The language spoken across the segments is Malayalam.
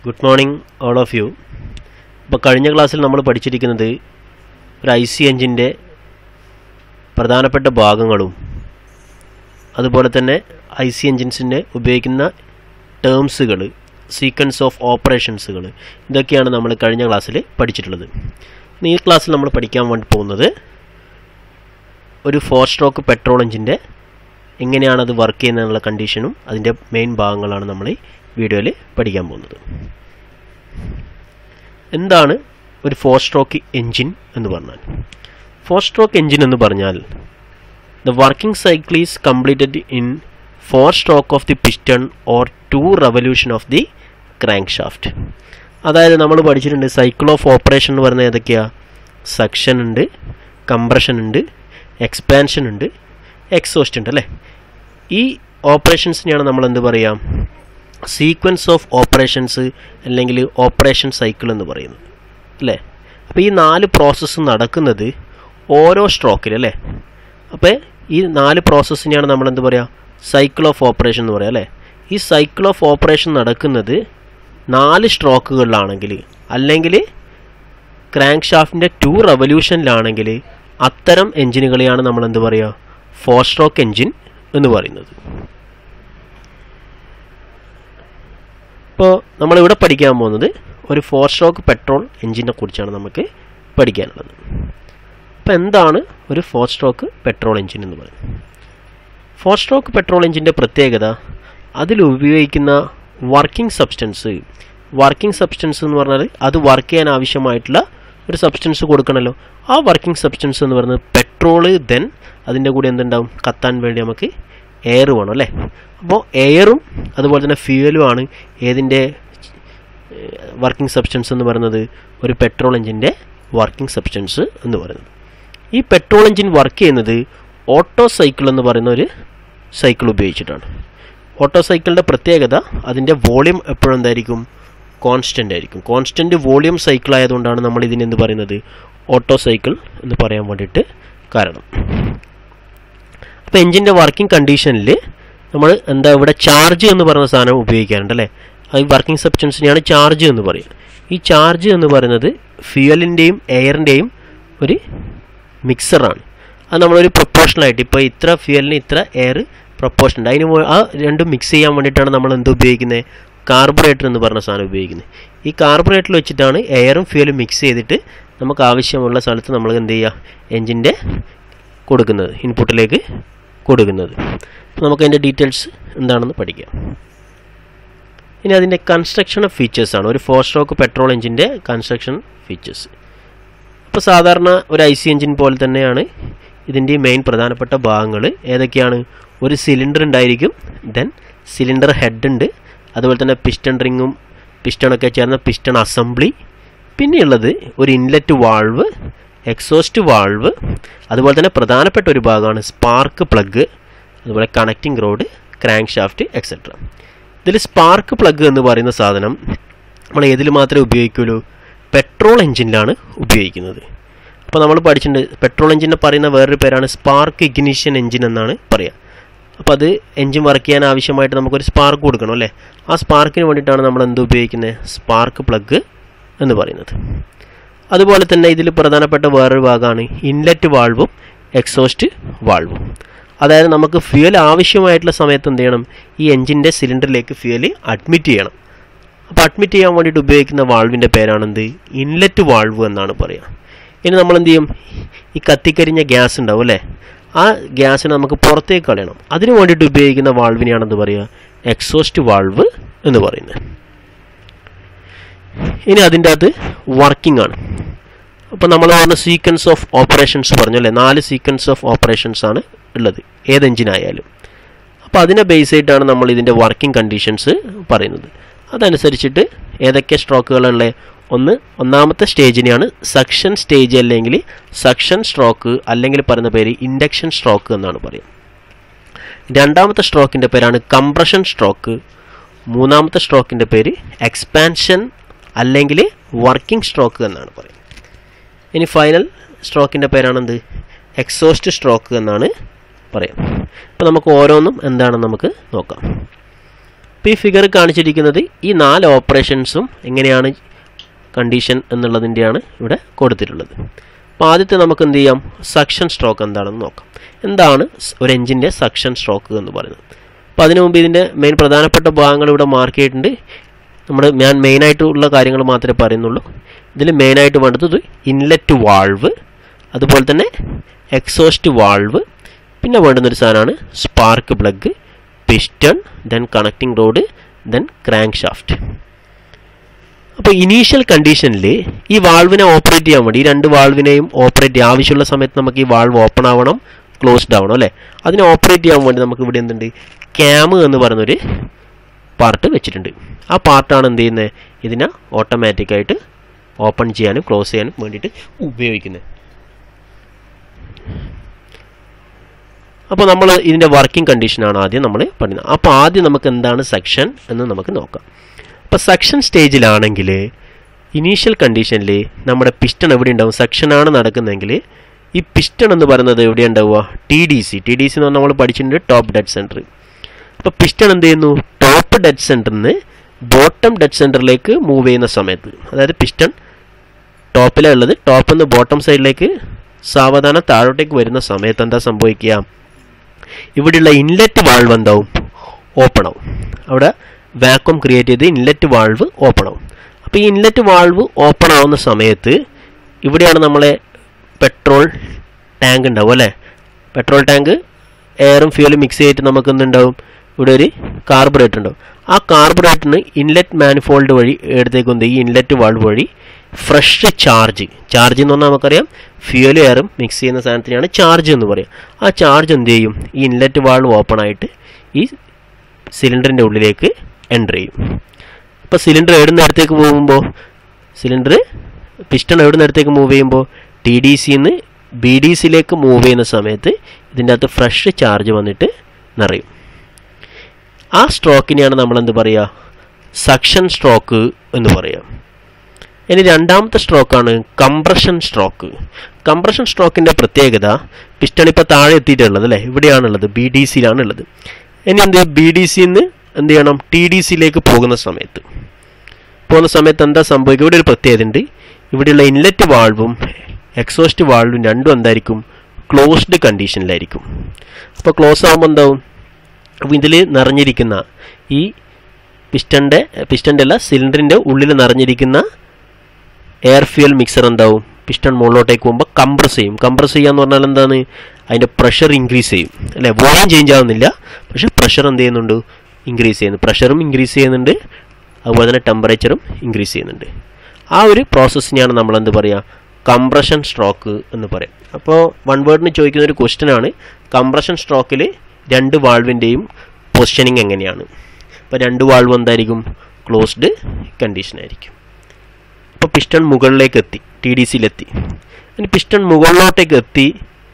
good morning all of you അപ്പോൾ കഴിഞ്ഞ ക്ലാസ്സിൽ നമ്മൾ പഠിച്ചിരിക്കുന്നത് ഒരു ഐ സി എഞ്ചിൻ്റെ പ്രധാനപ്പെട്ട ഭാഗങ്ങളും അതുപോലെ തന്നെ ഐ സി എഞ്ചിൻസിൻ്റെ ഉപയോഗിക്കുന്ന ടേംസുകൾ സീക്വൻസ് ഓഫ് ഓപ്പറേഷൻസുകൾ ഇതൊക്കെയാണ് നമ്മൾ കഴിഞ്ഞ ക്ലാസ്സിൽ പഠിച്ചിട്ടുള്ളത് ഇന്ന് ഈ ക്ലാസ്സിൽ നമ്മൾ പഠിക്കാൻ വേണ്ടി പോകുന്നത് ഒരു ഫോർ സ്ട്രോക്ക് പെട്രോൾ എഞ്ചിൻ്റെ എങ്ങനെയാണ് അത് വർക്ക് ചെയ്യുന്നതിനുള്ള കണ്ടീഷനും അതിൻ്റെ മെയിൻ ഭാഗങ്ങളാണ് നമ്മൾ ഈ വീഡിയോയിൽ പഠിക്കാൻ പോകുന്നത് എന്താണ് ഒരു ഫോർ സ്ട്രോക്ക് എൻജിൻ എന്ന് പറഞ്ഞാൽ ഫോർ സ്ട്രോക്ക് എൻജിൻ എന്ന് പറഞ്ഞാൽ the working cycle is completed in four stroke of the piston or two revolution of the crankshaft അതായത് നമ്മൾ പഠിച്ചിട്ടുണ്ട് സൈക്കിൾ ഓഫ് ഓപ്പറേഷൻ എന്ന് പറഞ്ഞാൽ ഏതൊക്കെയാണ് സക്ഷൻ ഉണ്ട് കംപ്രഷൻ ഉണ്ട് എക്സ്പാൻഷൻ ഉണ്ട് എക്സോസ്റ്റ് ഉണ്ട് അല്ലേ ഈ ഓപ്പറേഷൻസിനെയാണ് നമ്മൾ എന്ത് പറയാം സീക്വൻസ് ഓഫ് ഓപ്പറേഷൻസ് അല്ലെങ്കിൽ ഓപ്പറേഷൻ സൈക്കിൾ എന്ന് പറയുന്നത് അല്ലേ അപ്പോൾ ഈ നാല് പ്രോസസ്സ് നടക്കുന്നത് ഓരോ സ്ട്രോക്കിൽ അല്ലേ അപ്പോൾ ഈ നാല് പ്രോസസ്സിനെയാണ് നമ്മൾ എന്ത് പറയുക സൈക്കിൾ ഓഫ് ഓപ്പറേഷൻ എന്ന് പറയാം അല്ലേ ഈ സൈക്കിൾ ഓഫ് ഓപ്പറേഷൻ നടക്കുന്നത് നാല് സ്ട്രോക്കുകളിലാണെങ്കിൽ അല്ലെങ്കിൽ ക്രാങ്ക് ഷാഫ്റ്റിൻ്റെ ടു റവല്യൂഷനിലാണെങ്കിൽ അത്തരം എഞ്ചിനുകളെയാണ് നമ്മൾ എന്ത് പറയുക ഫോർ സ്ട്രോക്ക് എഞ്ചിൻ എന്ന് പറയുന്നത് ഇപ്പോൾ നമ്മളിവിടെ പഠിക്കാൻ പോകുന്നത് ഒരു ഫോർ സ്ട്രോക്ക് പെട്രോൾ എഞ്ചിനെ കുറിച്ചാണ് നമുക്ക് പഠിക്കാനുള്ളത് അപ്പോൾ എന്താണ് ഒരു ഫോർ സ്ട്രോക്ക് പെട്രോൾ എഞ്ചിൻ എന്ന് പറയുന്നത് ഫോർ സ്ട്രോക്ക് പെട്രോൾ എഞ്ചിൻ്റെ പ്രത്യേകത അതിൽ ഉപയോഗിക്കുന്ന വർക്കിംഗ് സബ്സ്റ്റൻസ് വർക്കിംഗ് സബ്സ്റ്റൻസ് എന്ന് പറഞ്ഞാൽ അത് വർക്ക് ചെയ്യാൻ ആവശ്യമായിട്ടുള്ള ഒരു സബ്സ്റ്റൻസ് കൊടുക്കണമല്ലോ ആ വർക്കിംഗ് സബ്സ്റ്റൻസ് എന്ന് പറയുന്നത് പെട്രോള് ദെൻ അതിൻ്റെ കൂടെ എന്തുണ്ടാവും കത്താൻ വേണ്ടി നമുക്ക് എയർ വേണം അല്ലേ അപ്പോൾ എയറും അതുപോലെ തന്നെ ഫ്യൂവലുമാണ് ഏതിൻ്റെ വർക്കിംഗ് സബ്സ്റ്റൻസ് എന്ന് പറയുന്നത് ഒരു പെട്രോൾ എഞ്ചിൻ്റെ വർക്കിംഗ് സബ്സ്റ്റൻസ് എന്ന് പറയുന്നത് ഈ പെട്രോൾ എഞ്ചിൻ വർക്ക് ചെയ്യുന്നത് ഓട്ടോ സൈക്കിൾ എന്ന് പറയുന്ന ഒരു സൈക്കിൾ ഉപയോഗിച്ചിട്ടാണ് ഓട്ടോ സൈക്കിളിൻ്റെ പ്രത്യേകത അതിൻ്റെ വോളിയം എപ്പോഴും എന്തായിരിക്കും കോൺസ്റ്റൻ്റ് ആയിരിക്കും കോൺസ്റ്റൻറ്റ് വോളിയം സൈക്കിൾ ആയതുകൊണ്ടാണ് നമ്മൾ ഇതിനെന്ത് പറയുന്നത് ഓട്ടോ സൈക്കിൾ എന്ന് പറയാൻ വേണ്ടിയിട്ട് കാരണം അപ്പോൾ എഞ്ചിൻ്റെ വർക്കിംഗ് കണ്ടീഷനിൽ നമ്മൾ എന്താ ഇവിടെ ചാർജ് എന്ന് പറയുന്ന സാധനം ഉപയോഗിക്കാറുണ്ട് അല്ലേ അത് വർക്കിംഗ് സബ്സ്റ്റൻസിനെയാണ് ചാർജ് എന്ന് പറയുക ഈ ചാർജ് എന്ന് പറയുന്നത് ഫ്യൂവലിൻ്റെയും എയറിൻ്റെയും ഒരു മിക്സറാണ് അത് നമ്മളൊരു പ്രൊപ്പോർഷണലായിട്ട് ഇപ്പോൾ ഇത്ര ഫ്യൂവലിന് ഇത്ര എയർ പ്രൊപ്പോർഷൻ ഉണ്ട് അതിന് ആ രണ്ടും മിക്സ് ചെയ്യാൻ വേണ്ടിയിട്ടാണ് നമ്മൾ എന്ത് ഉപയോഗിക്കുന്നത് കാർബറേറ്റർ എന്ന് പറഞ്ഞ സാധനം ഉപയോഗിക്കുന്നത് ഈ കാർബറേറ്റർ വെച്ചിട്ടാണ് എയറും ഫ്യൂവലും മിക്സ് ചെയ്തിട്ട് നമുക്ക് ആവശ്യമുള്ള സ്ഥലത്ത് നമ്മൾ എന്ത് ചെയ്യുക എൻജിൻ്റെ കൊടുക്കുന്നത് ഇൻപുട്ടിലേക്ക് കൊടുക്കുന്നത് അപ്പോൾ നമുക്ക് അതിൻ്റെ ഡീറ്റെയിൽസ് എന്താണെന്ന് പഠിക്കാം ഇനി അതിൻ്റെ കൺസ്ട്രക്ഷൻ ഓഫ് ഫീച്ചേഴ്സാണ് ഒരു ഫോർ സ്ട്രോക്ക് പെട്രോൾ എഞ്ചിൻ്റെ കൺസ്ട്രക്ഷൻ ഫീച്ചേഴ്സ് അപ്പോൾ സാധാരണ ഒരു ഐ സി എഞ്ചിൻ പോലെ തന്നെയാണ് ഇതിൻ്റെ മെയിൻ പ്രധാനപ്പെട്ട ഭാഗങ്ങൾ ഏതൊക്കെയാണ് ഒരു സിലിണ്ടർ ഉണ്ടായിരിക്കും ദെൻ സിലിണ്ടർ ഹെഡ് ഉണ്ട് അതുപോലെ തന്നെ പിസ്റ്റൺ റിങ്ങും പിസ്റ്റണൊക്കെ ചേർന്ന പിസ്റ്റൺ അസംബ്ലി പിന്നെയുള്ളത് ഒരു ഇൻലെറ്റ് വാൾവ് എക്സോസ്റ്റ് വാൾവ് അതുപോലെ തന്നെ പ്രധാനപ്പെട്ട ഒരു ഭാഗമാണ് സ്പാർക്ക് പ്ലഗ് അതുപോലെ connecting rod crankshaft etcetera ഇതിൽ സ്പാർക്ക് പ്ലഗ് എന്ന് പറയുന്ന സാധനം നമ്മൾ ഏതിൽ മാത്രമേ ഉപയോഗിക്കുള്ളൂ പെട്രോൾ എഞ്ചിനിലാണ് ഉപയോഗിക്കുന്നത് അപ്പോൾ നമ്മൾ പഠിച്ചിട്ടുണ്ട് പെട്രോൾ എഞ്ചിനെ പറയുന്ന വേറൊരു പേരാണ് സ്പാർക്ക് ഇഗ്നിഷൻ എഞ്ചിൻ എന്നാണ് പറയുക അപ്പോൾ അത് എഞ്ചിൻ വർക്ക് ചെയ്യാൻ ആവശ്യമായിട്ട് നമുക്കൊരു സ്പാർക്ക് കൊടുക്കണം അല്ലേ ആ സ്പാർക്കിന് വേണ്ടിയിട്ടാണ് നമ്മൾ എന്ത് ഉപയോഗിക്കുന്നത് സ്പാർക്ക് പ്ലഗ് എന്ന് പറയുന്നത് അതുപോലെ തന്നെ ഇതിൽ പ്രധാനപ്പെട്ട വേറൊരു ഭാഗമാണ് ഇൻലെറ്റ് വാൾവും എക്സോസ്റ്റ് വാൾവും അതായത് നമുക്ക് ഫ്യൂൽ ആവശ്യമായിട്ടുള്ള സമയത്ത് എന്ത് ചെയ്യണം ഈ എഞ്ചിൻ്റെ സിലിണ്ടറിലേക്ക് ഫ്യൂൽ അഡ്മിറ്റ് ചെയ്യണം അപ്പോൾ അഡ്മിറ്റ് ചെയ്യാൻ വേണ്ടിയിട്ട് ഉപയോഗിക്കുന്ന വാൾവിൻ്റെ പേരാണെന്ത് ഇൻലെറ്റ് വാൾവ് എന്നാണ് പറയുക ഇനി നമ്മൾ എന്ത് ചെയ്യും ഈ കത്തിക്കരിഞ്ഞ ഗ്യാസ് ഉണ്ടാവും അല്ലേ ആ ഗ്യാസിനെ നമുക്ക് പുറത്തേക്ക് കളയണം അതിന് വേണ്ടിയിട്ട് ഉപയോഗിക്കുന്ന വാൾവിനെയാണ് എന്ത് പറയുക എക്സോസ്റ്റ് വാൾവ് എന്ന് പറയുന്നത് ഇനി അതിൻ്റെ അത് വർക്കിംഗ് ആണ് അപ്പോൾ നമ്മൾ പറഞ്ഞ സീക്വൻസ് ഓഫ് ഓപ്പറേഷൻസ് പറഞ്ഞു അല്ലേ നാല് സീക്വൻസ് ഓഫ് ഓപ്പറേഷൻസ് ആണ് ഉള്ളത് ഏത് എഞ്ചിനായാലും അപ്പോൾ അതിനെ ബേസ് ചെയ്തിട്ടാണ് നമ്മൾ ഇതിൻ്റെ വർക്കിംഗ് കണ്ടീഷൻസ് പറയുന്നത് അതനുസരിച്ചിട്ട് ഏതൊക്കെ സ്ട്രോക്കുകളുള്ള ഒന്ന് ഒന്നാമത്തെ സ്റ്റേജിനെയാണ് സക്ഷൻ സ്റ്റേജ് അല്ലെങ്കിൽ സക്ഷൻ സ്ട്രോക്ക് അല്ലെങ്കിൽ പറയുന്ന പേര് ഇൻഡക്ഷൻ സ്ട്രോക്ക് എന്നാണ് പറയുക രണ്ടാമത്തെ സ്ട്രോക്കിൻ്റെ പേരാണ് കംപ്രഷൻ സ്ട്രോക്ക് മൂന്നാമത്തെ സ്ട്രോക്കിൻ്റെ പേര് എക്സ്പാൻഷൻ അല്ലെങ്കിൽ വർക്കിംഗ് സ്ട്രോക്ക് എന്നാണ് പറയുന്നത് ഇനി ഫൈനൽ സ്ട്രോക്കിൻ്റെ പേരാണെന്ത് എക്സോസ്റ്റ് സ്ട്രോക്ക് എന്നാണ് പറയാം അപ്പോൾ നമുക്ക് ഓരോന്നും എന്താണെന്ന് നമുക്ക് നോക്കാം ഇപ്പോൾ ഈ ഫിഗർ കാണിച്ചിരിക്കുന്നത് ഈ നാല് ഓപ്പറേഷൻസും എങ്ങനെയാണ് കണ്ടീഷൻ എന്നുള്ളതിൻ്റെയാണ് ഇവിടെ കൊടുത്തിട്ടുള്ളത് അപ്പോൾ ആദ്യത്തെ നമുക്ക് എന്ത് ചെയ്യാം സക്ഷൻ സ്ട്രോക്ക് എന്താണെന്ന് നോക്കാം എന്താണ് സ് ഒരു എഞ്ചിൻ്റെ സക്ഷൻ സ്ട്രോക്ക് എന്ന് പറയുന്നത് അപ്പോൾ അതിനു മുമ്പ് ഇതിൻ്റെ മെയിൻ പ്രധാനപ്പെട്ട ഭാഗങ്ങൾ ഇവിടെ മാർക്ക് ചെയ്തിട്ടുണ്ട് നമ്മൾ ഞാൻ മെയിനായിട്ടുള്ള കാര്യങ്ങൾ മാത്രമേ പറയുന്നുള്ളൂ ഇതിൽ മെയിനായിട്ട് വേണ്ടത് ഇൻലെറ്റ് വാൾവ് അതുപോലെ തന്നെ എക്സോസ്റ്റ് വാൾവ് പിന്നെ വേണ്ടുന്നൊരു സാധനമാണ് spark plug piston then connecting rod then crankshaft അപ്പോൾ ഇനീഷ്യൽ കണ്ടീഷനിൽ ഈ വാൾവിനെ ഓപ്പറേറ്റ് ചെയ്യാൻ വേണ്ടി ഈ രണ്ട് വാൾവിനെയും ഓപ്പറേറ്റ് ചെയ്യാൻ ആവശ്യമുള്ള സമയത്ത് നമുക്ക് ഈ വാൾവ് ഓപ്പൺ ആവണം ക്ലോസ്ഡ് ആവണം അല്ലേ അതിനെ ഓപ്പറേറ്റ് ചെയ്യാൻ വേണ്ടി നമുക്ക് ഇവിടെ എന്തുണ്ട് ക്യാമ് എന്ന് പറയുന്നൊരു പാർട്ട് വെച്ചിട്ടുണ്ട് ആ പാർട്ടാണ് എന്ത് ചെയ്യുന്നത് ഇതിനെ ഓട്ടോമാറ്റിക്കായിട്ട് ഓപ്പൺ ചെയ്യാനും ക്ലോസ് ചെയ്യാനും വേണ്ടിയിട്ട് ഉപയോഗിക്കുന്നത് അപ്പോൾ നമ്മൾ ഇതിൻ്റെ വർക്കിംഗ് കണ്ടീഷനാണ് ആദ്യം നമ്മൾ പഠിക്കുന്നത് അപ്പോൾ ആദ്യം നമുക്ക് എന്താണ് സെക്ഷൻ എന്ന് നമുക്ക് നോക്കാം അപ്പോൾ സെക്ഷൻ സ്റ്റേജിലാണെങ്കിൽ ഇനീഷ്യൽ കണ്ടീഷനിൽ നമ്മുടെ പിസ്റ്റൺ എവിടെ ഉണ്ടാവും സെക്ഷനാണ് നടക്കുന്നതെങ്കിൽ ഈ പിസ്റ്റൺ എന്ന് പറയുന്നത് എവിടെ ഉണ്ടാവുക T D C T D C എന്ന് പറഞ്ഞാൽ നമ്മൾ പഠിച്ചിട്ടുണ്ട് ടോപ്പ് ഡെഡ് സെൻറ്റർ അപ്പോൾ പിസ്റ്റൺ എന്ത് ചെയ്യുന്നു ടോപ്പ് ഡെഡ് സെൻറ്ററിൽ നിന്ന് ബോട്ടം ഡെഡ് സെൻറ്ററിലേക്ക് മൂവ് ചെയ്യുന്ന സമയത്ത് അതായത് പിസ്റ്റൺ ടോപ്പിലാണ് ഉള്ളത് ടോപ്പിൽ നിന്ന് ബോട്ടം സൈഡിലേക്ക് സാവധാനം താഴോട്ടേക്ക് വരുന്ന സമയത്ത് എന്താ സംഭവിക്കുക ഇവിടെയുള്ള ഇൻലെറ്റ് വാൾവ് എന്താവും ഓപ്പൺ ആവും അവിടെ വാക്വം ക്രിയേറ്റ് ചെയ്ത് ഇൻലെറ്റ് വാൾവ് ഓപ്പൺ ആവും അപ്പോൾ ഈ ഇൻലെറ്റ് വാൾവ് ഓപ്പൺ ആവുന്ന സമയത്ത് ഇവിടെയാണ് നമ്മളെ പെട്രോൾ ടാങ്ക് ഉണ്ടാവും അല്ലേ പെട്രോൾ ടാങ്ക് എയറും ഫ്യൂലും മിക്സ് ചെയ്തിട്ട് നമുക്ക് എന്തുണ്ടാവും ഇവിടെ ഒരു കാർബറേറ്റർ ഉണ്ടാവും ആ കാർബറേറ്ററിന് ഇൻലെറ്റ് മാനിഫോൾഡ് വഴി എടുത്തേക്ക് എന്ത് ഈ ഇൻലെറ്റ് വാൾവ് വഴി ഫ്രഷ് ചാർജ് ചാർജ് എന്ന് പറഞ്ഞാൽ നമുക്കറിയാം ഫ്യൂൽ എയറും മിക്സ് ചെയ്യുന്ന സാധനത്തിനാണ് ചാർജ് എന്ന് പറയാം ആ ചാർജ് എന്ത് ചെയ്യും ഈ ഇൻലെറ്റ് വാൾവ് ഓപ്പൺ ആയിട്ട് ഈ സിലിണ്ടറിൻ്റെ ഉള്ളിലേക്ക് എൻ്റർ ചെയ്യും അപ്പോൾ സിലിണ്ടർ എവിടുന്ന് അടുത്തേക്ക് പോകുമ്പോൾ സിലിണ്ടർ പിസ്റ്റൺ എവിടുന്ന് അടുത്തേക്ക് മൂവ് ചെയ്യുമ്പോൾ ടി ഡി സിന്ന് ബി ഡി സിയിലേക്ക് മൂവ് ചെയ്യുന്ന സമയത്ത് ഇതിൻ്റെ അകത്ത് ഫ്രഷ് ചാർജ് വന്നിട്ട് നിറയും ആ സ്ട്രോക്കിനെയാണ് നമ്മൾ എന്ത് പറയുക സക്ഷൻ സ്ട്രോക്ക് എന്ന് പറയാം ഇനി രണ്ടാമത്തെ സ്ട്രോക്കാണ് കംപ്രഷൻ സ്ട്രോക്ക് കംപ്രഷൻ സ്ട്രോക്കിൻ്റെ പ്രത്യേകത പിസ്റ്റൺ ഇപ്പോൾ താഴെ എത്തിയിട്ടുള്ളത് അല്ലേ ഇവിടെയാണുള്ളത് ബി ഡി സിയിലാണുള്ളത് ഇനി എന്ത് ബി ഡി സിന്ന് എന്ത് ചെയ്യണം ടി ഡി സിയിലേക്ക് പോകുന്ന സമയത്ത് പോകുന്ന സമയത്ത് എന്താ സംഭവിക്കുക ഇവിടെ ഒരു പ്രത്യേകത ഉണ്ട് ഇവിടെയുള്ള ഇൻലെറ്റ് വാൾവും എക്സോസ്റ്റ് വാൾവും രണ്ടും എന്തായിരിക്കും ക്ലോസ്ഡ് കണ്ടീഷനിലായിരിക്കും അപ്പോൾ ക്ലോസ് ആകുമ്പോൾ എന്താവും അപ്പോൾ ഇതിൽ നിറഞ്ഞിരിക്കുന്ന ഈ പിസ്റ്റൻ്റെ പിസ്റ്റൻ്റെ അല്ല സിലിണ്ടറിൻ്റെ ഉള്ളിൽ നിറഞ്ഞിരിക്കുന്ന എയർ ഫ്യൂൽ മിക്സർ എന്താവും പിസ്റ്റൺ മുകളിലോട്ടേക്ക് പോകുമ്പോൾ കംപ്രസ് ചെയ്യും കംപ്രസ് ചെയ്യുക എന്ന് പറഞ്ഞാൽ എന്താണ് അതിൻ്റെ പ്രഷർ ഇൻക്രീസ് ചെയ്യും അല്ലേ വോളിയം ചേഞ്ച് ആവുന്നില്ല പക്ഷേ പ്രഷർ എന്ത് ചെയ്യുന്നുണ്ട് ഇൻക്രീസ് ചെയ്യുന്നു പ്രഷറും ഇൻക്രീസ് ചെയ്യുന്നുണ്ട് അതുപോലെ തന്നെ ടെമ്പറേച്ചറും ഇൻക്രീസ് ചെയ്യുന്നുണ്ട് ആ ഒരു പ്രോസസ്സിനെയാണ് നമ്മൾ എന്ത് പറയുക കംപ്രഷൻ സ്ട്രോക്ക് എന്ന് പറയും അപ്പോൾ വൺ വേർഡിന് ചോദിക്കുന്ന ഒരു ക്വസ്റ്റ്യൻ ആണ് കംപ്രഷൻ സ്ട്രോക്കിൽ രണ്ട് വാൾവിൻ്റെയും പൊസിഷനിങ് എങ്ങനെയാണ് അപ്പോൾ രണ്ട് വാൾവ് എന്തായിരിക്കും ക്ലോസ്ഡ് കണ്ടീഷനായിരിക്കും അപ്പോൾ പിസ്റ്റൺ മുകളിലേക്ക് എത്തി ടി ഡി സിയിലെത്തി ഇനി പിസ്റ്റൺ മുകളിലോട്ടേക്ക് എത്തി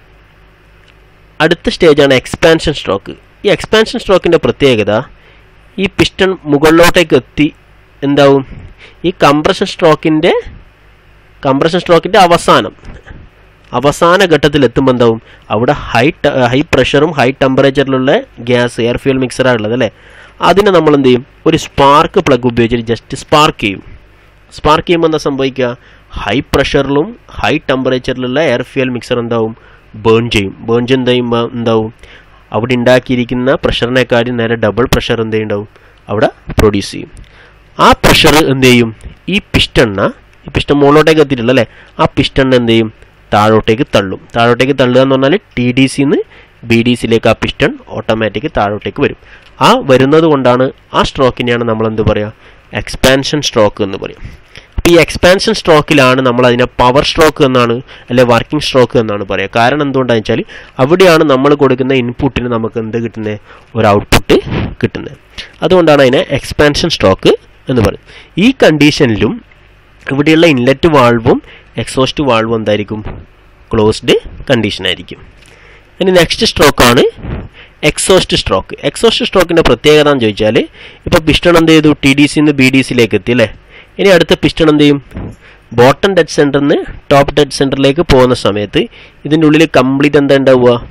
അടുത്ത സ്റ്റേജാണ് എക്സ്പാൻഷൻ സ്ട്രോക്ക് ഈ എക്സ്പാൻഷൻ സ്ട്രോക്കിൻ്റെ പ്രത്യേകത ഈ പിസ്റ്റൺ മുകളിലോട്ടേക്ക് എത്തി എന്താവും ഈ കംപ്രഷൻ സ്ട്രോക്കിൻ്റെ കംപ്രഷൻ സ്ട്രോക്കിൻ്റെ അവസാനം അവസാന ഘട്ടത്തിൽ എത്തുമ്പോൾ എന്താവും അവിടെ ഹൈ ഹൈ പ്രഷറും ഹൈ ടെമ്പറേച്ചറിലുള്ള ഗ്യാസ് എയർ ഫ്യൂൽ മിക്സറാണ് ഉള്ളത് അല്ലേ അതിനെ നമ്മൾ എന്ത് ചെയ്യും ഒരു സ്പാർക്ക് പ്ലഗ് ഉപയോഗിച്ചിട്ട് ജസ്റ്റ് സ്പാർക്ക് ചെയ്യും സ്പാർക്ക് ചെയ്യുമ്പോൾ എന്താ സംഭവിക്കുക ഹൈ പ്രഷറിലും ഹൈ ടെമ്പറേച്ചറിലുള്ള എയർ ഫ്യൂൽ മിക്സർ എന്താവും ബേൺ ചെയ്യും ബേൺ ചെയ്ത് കഴിയുമ്പോൾ എന്താവും അവിടെ ഉണ്ടാക്കിയിരിക്കുന്ന പ്രഷറിനെക്കാളും നേരെ ഡബിൾ പ്രഷർ എന്ത് ഉണ്ടാവും അവിടെ പ്രൊഡ്യൂസ് ചെയ്യും ആ പ്രഷർ എന്ത് ചെയ്യും ഈ പിസ്റ്റണ്ണ ഈ പിസ്റ്റൺ മുകളിലോട്ടേക്ക് എത്തിയിട്ടില്ല അല്ലേ ആ പിസ്റ്റണ്ണ എന്ത് ചെയ്യും താഴോട്ടേക്ക് തള്ളും താഴോട്ടേക്ക് തള്ളുക എന്ന് പറഞ്ഞാൽ ടി ഡി സിന്ന് ബി ഡി സിയിലേക്ക് ആ പിസ്റ്റൺ ഓട്ടോമാറ്റിക് താഴോട്ടേക്ക് വരും ആ വരുന്നത് കൊണ്ടാണ് ആ സ്ട്രോക്കിനെയാണ് നമ്മൾ എന്ത് പറയുക എക്സ്പാൻഷൻ സ്ട്രോക്ക് എന്ന് പറയും അപ്പോൾ ഈ എക്സ്പാൻഷൻ സ്ട്രോക്കിലാണ് നമ്മൾ അതിനെ പവർ സ്ട്രോക്ക് എന്നാണ് അല്ലെ വർക്കിംഗ് സ്ട്രോക്ക് എന്നാണ് പറയുക കാരണം എന്തുകൊണ്ടാണെന്ന് വെച്ചാൽ അവിടെയാണ് നമ്മൾ കൊടുക്കുന്ന ഇൻപുട്ടിന് നമുക്ക് എന്ത് കിട്ടുന്നത് ഒരു ഔട്ട്പുട്ട് കിട്ടുന്നത് അതുകൊണ്ടാണ് അതിനെ എക്സ്പാൻഷൻ സ്ട്രോക്ക് എന്ന് പറയും ഈ കണ്ടീഷനിലും ഇവിടെയുള്ള ഇൻലെറ്റ് വാൾവും എക്സോസ്റ്റ് വാൾവും എന്തായിരിക്കും ക്ലോസ്ഡ് കണ്ടീഷനായിരിക്കും ഇനി നെക്സ്റ്റ് സ്ട്രോക്കാണ് എക്സോസ്റ്റ് സ്ട്രോക്ക് എക്സോസ്റ്റ് സ്ട്രോക്കിൻ്റെ പ്രത്യേകത എന്ന് ചോദിച്ചാൽ ഇപ്പോൾ പിസ്റ്റൺ എന്ത് ചെയ്തു ടി ഡി സിന്ന് ബി ഡി സിയിലേക്ക് എത്തി അല്ലേ ഇനി അടുത്ത പിസ്റ്റൺ എന്ത് ചെയ്യും ബോട്ടം ഡെഡ് സെൻറ്ററിൽ നിന്ന് ടോപ്പ് ഡെഡ് സെൻറ്ററിലേക്ക് പോകുന്ന സമയത്ത് ഇതിൻ്റെ ഉള്ളിൽ കംപ്ലീറ്റ് എന്താ ഉണ്ടാവുക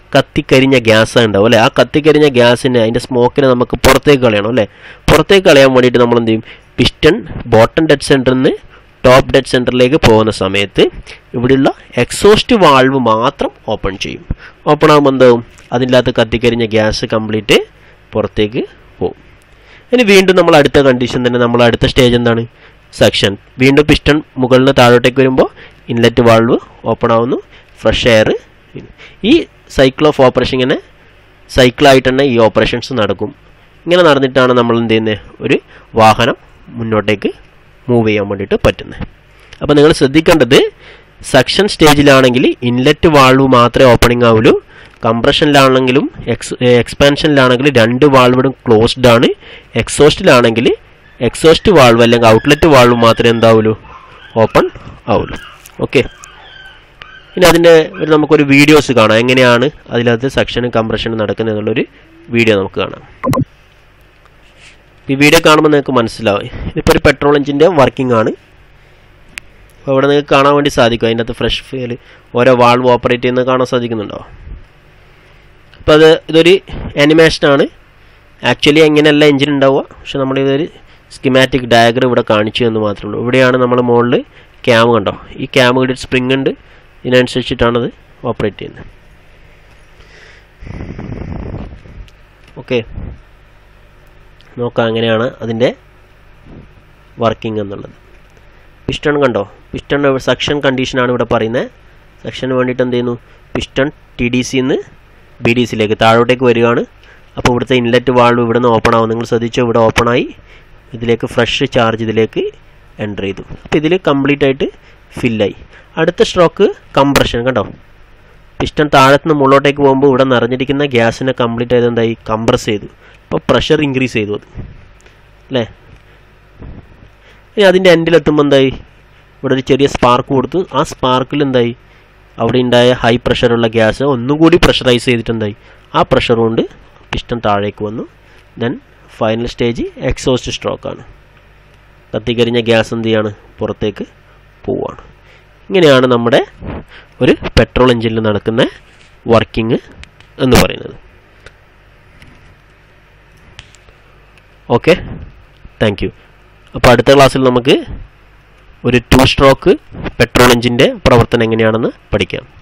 കത്തിക്കരിഞ്ഞ ഗ്യാസ് ഉണ്ടാവും അല്ലേ ആ കത്തിക്കരിഞ്ഞ ഗ്യാസിനെ അതിൻ്റെ സ്മോക്കിനെ നമുക്ക് പുറത്തേക്ക് കളയണം അല്ലേ പുറത്തേക്ക് കളയാൻ വേണ്ടിയിട്ട് നമ്മൾ എന്ത് ചെയ്യും പിസ്റ്റൺ ബോട്ടം ഡെഡ് സെൻറ്ററിൽ നിന്ന് ടോപ്പ് ഡെഡ് സെൻറ്ററിലേക്ക് പോകുന്ന സമയത്ത് ഇവിടെയുള്ള എക്സോസ്റ്റ് വാൾവ് മാത്രം ഓപ്പൺ ചെയ്യും ഓപ്പൺ ആകുമ്പോൾ എന്താവും അതിൻ്റെ അകത്ത് കത്തിക്കരിഞ്ഞ ഗ്യാസ് കംപ്ലീറ്റ് പുറത്തേക്ക് പോകും ഇനി വീണ്ടും നമ്മൾ അടുത്ത കണ്ടീഷൻ തന്നെ നമ്മൾ അടുത്ത സ്റ്റേജ് എന്താണ് സെക്ഷൻ വീണ്ടും പിസ്റ്റൺ മുകളിൽ നിന്ന് താഴോട്ടേക്ക് വരുമ്പോൾ ഇൻലെറ്റ് വാൾവ് ഓപ്പൺ ആവുന്നു ഫ്രഷ് എയർ ഈ സൈക്കിൾ ഓഫ് ഓപ്പറേഷൻ ഇങ്ങനെ സൈക്കിളായിട്ട് തന്നെ ഈ ഓപ്പറേഷൻസ് നടക്കും ഇങ്ങനെ നടന്നിട്ടാണ് നമ്മൾ എന്ത് ചെയ്യുന്നത് ഒരു വാഹനം മുന്നോട്ടേക്ക് മൂവ് ചെയ്യാൻ വേണ്ടിയിട്ട് പറ്റുന്നത് അപ്പോൾ നിങ്ങൾ ശ്രദ്ധിക്കേണ്ടത് സെക്ഷൻ സ്റ്റേജിലാണെങ്കിൽ ഇൻലെറ്റ് വാൾവ് മാത്രമേ ഓപ്പണിംഗ് ആവുള്ളൂ കംപ്രഷനിലാണെങ്കിലും എക്സ് എക്സ്പാൻഷനിലാണെങ്കിലും രണ്ട് വാൾവിടും ക്ലോസ്ഡ് ആണ് എക്സോസ്റ്റിലാണെങ്കിൽ എക്സോസ്റ്റ് വാൾവ് അല്ലെങ്കിൽ ഔട്ട്ലെറ്റ് വാൾവ് മാത്രമേ എന്താവുള്ളൂ ഓപ്പൺ ആവുള്ളൂ ഓക്കെ ഇനി അതിൻ്റെ ഒരു നമുക്കൊരു വീഡിയോസ് കാണാം എങ്ങനെയാണ് അതിനകത്ത് സെക്ഷനും കംപ്രഷനും നടക്കുന്നത് എന്നുള്ളൊരു വീഡിയോ നമുക്ക് കാണാം ഈ വീഡിയോ കാണുമ്പോൾ നിങ്ങൾക്ക് മനസ്സിലാവും ഇതിപ്പോൾ ഒരു പെട്രോൾ എഞ്ചിൻ്റെ വർക്കിംഗ് ആണ് അപ്പോൾ ഇവിടെ നിങ്ങൾക്ക് കാണാൻ വേണ്ടി സാധിക്കും അതിൻ്റെ അകത്ത് ഫ്രഷ് ഫീൽ ഓരോ വാൾവ് ഓപ്പറേറ്റ് ചെയ്യുന്നത് കാണാൻ സാധിക്കുന്നുണ്ടോ അപ്പോൾ അത് ഇതൊരു ആനിമേഷനാണ് ആക്ച്വലി എങ്ങനെയല്ല എഞ്ചിൻ ഉണ്ടാവുക പക്ഷെ നമ്മൾ ഇതൊരു സ്കിമാറ്റിക് ഡയഗ്രം ഇവിടെ കാണിച്ചു എന്ന് മാത്രമേ ഉള്ളൂ ഇവിടെയാണ് നമ്മൾ മുകളിൽ ക്യാം കണ്ടോ ഈ ക്യാം ഇവിടെ സ്പ്രിങ് ഉണ്ട് ഇതിനനുസരിച്ചിട്ടാണത് ഓപ്പറേറ്റ് ചെയ്യുന്നത് ഓക്കെ നോക്കാം അങ്ങനെയാണ് അതിൻ്റെ വർക്കിംഗ് എന്നുള്ളത് പിസ്റ്റൺ കണ്ടോ പിസ്റ്റൺ സെക്ഷൻ കണ്ടീഷനാണ് ഇവിടെ പറയുന്നത് സെക്ഷന് വേണ്ടിയിട്ട് എന്ത് ചെയ്യുന്നു പിസ്റ്റൺ ടി ഡി സിന്ന് ബി ഡി സിയിലേക്ക് താഴോട്ടേക്ക് വരികയാണ് അപ്പോൾ ഇവിടുത്തെ ഇൻലെറ്റ് വാൾവ് ഇവിടെ നിന്ന് ഓപ്പൺ ആവും നിങ്ങൾ ശ്രദ്ധിച്ചോ ഇവിടെ ഓപ്പൺ ആയി ഇതിലേക്ക് ഫ്രഷ് ചാർജ് ഇതിലേക്ക് എൻ്റർ ചെയ്തു അപ്പോൾ ഇതിൽ കംപ്ലീറ്റ് ആയിട്ട് ഫില്ലായി അടുത്ത സ്ട്രോക്ക് കംപ്രഷൻ കണ്ടോ പിസ്റ്റൺ താഴത്തുനിന്ന് മുകളിലോട്ടേക്ക് പോകുമ്പോൾ ഇവിടെ നിറഞ്ഞിരിക്കുന്ന ഗ്യാസിനെ കംപ്ലീറ്റ് ആയത് എന്തായി കംപ്രസ് ചെയ്തു അപ്പോൾ പ്രഷർ ഇൻക്രീസ് ചെയ്തു അത് അല്ലേ ഇനി അതിൻ്റെ എൻഡിലെത്തുമ്പോൾ എന്തായി ഇവിടെ ഒരു ചെറിയ സ്പാർക്ക് കൊടുത്തു ആ സ്പാർക്കിൽ എന്തായി അവിടെ ഉണ്ടായ ഹൈ പ്രഷറുള്ള ഗ്യാസ് ഒന്നുകൂടി പ്രഷറൈസ് ചെയ്തിട്ടുണ്ടായി ആ പ്രഷർ കൊണ്ട് പിസ്റ്റൺ താഴേക്ക് വന്നു ദെൻ ഫൈനൽ സ്റ്റേജ് എക്സോസ്റ്റ് സ്ട്രോക്കാണ് കത്തിക്കരിഞ്ഞ ഗ്യാസ് എന്ത് ചെയ്യാണ് പുറത്തേക്ക് പോവുകയാണ് ഇങ്ങനെയാണ് നമ്മുടെ ഒരു പെട്രോൾ എഞ്ചിനിൽ നടക്കുന്ന വർക്കിംഗ് എന്ന് പറയുന്നത് ഓക്കെ താങ്ക് യു അപ്പോൾ അടുത്ത ക്ലാസ്സിൽ നമുക്ക് ഒരു ടു സ്ട്രോക്ക് പെട്രോൾ എഞ്ചിൻ്റെ പ്രവർത്തനം എങ്ങനെയാണെന്ന് പഠിക്കാം